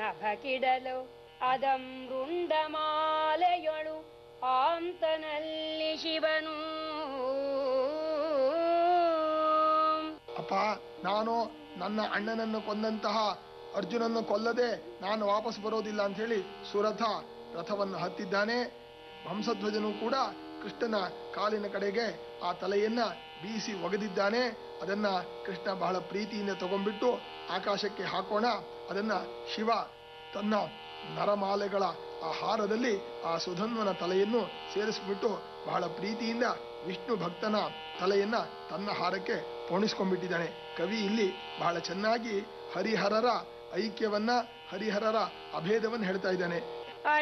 ಸಭಕಿಡಲು ಅದಂ ರುಂಡಮಾಲೆಯೊಳು ಆಂತನಲ್ಲಿ ಶಿವನು ಅಪ್ಪ ನಾನು ನನ್ನ ಅಣ್ಣನನ್ನು ಕೊಂದಂತಹ ಅರ್ಜುನನ್ನು ಕೊಲ್ಲದೆ ನಾನು ವಾಪಸ್ ಬರೋದಿಲ್ಲ ಅಂತ ಹೇಳಿ ಸುರಥ ರಥವನ್ನು ಹತ್ತಿದ್ದಾನೆ ಹಂಸಧ್ವಜನು ಕೂಡ ಕೃಷ್ಣನ ಕಾಲಿನ ಕಡೆಗೆ ಆ ತಲೆಯನ್ನ ಬೀಸಿ ಒಗೆದಿದ್ದಾನೆ ಅದನ್ನ ಕೃಷ್ಣ ಬಹಳ ಪ್ರೀತಿಯಿಂದ ತಗೊಂಡ್ಬಿಟ್ಟು ಆಕಾಶಕ್ಕೆ ಹಾಕೋಣ ಅದನ್ನ ಶಿವ ತನ್ನ ನರಮಾಲೆಗಳ ಆ ಹಾರದಲ್ಲಿ ಆ ಸುಧನ್ವನ ತಲೆಯನ್ನು ಸೇರಿಸ್ಬಿಟ್ಟು ಬಹಳ ಪ್ರೀತಿಯಿಂದ ವಿಷ್ಣು ಭಕ್ತನ ತಲೆಯನ್ನ ತನ್ನ ಹಾರಕ್ಕೆ ಪೋಣಿಸ್ಕೊಂಡ್ಬಿಟ್ಟಿದ್ದಾನೆ ಕವಿ ಇಲ್ಲಿ ಬಹಳ ಚೆನ್ನಾಗಿ ಹರಿಹರರ ಐಕ್ಯವನ್ನ ಹರಿಹರರ ಅಭೇದವನ್ನು ಹೇಳ್ತಾ ಇದ್ದಾನೆ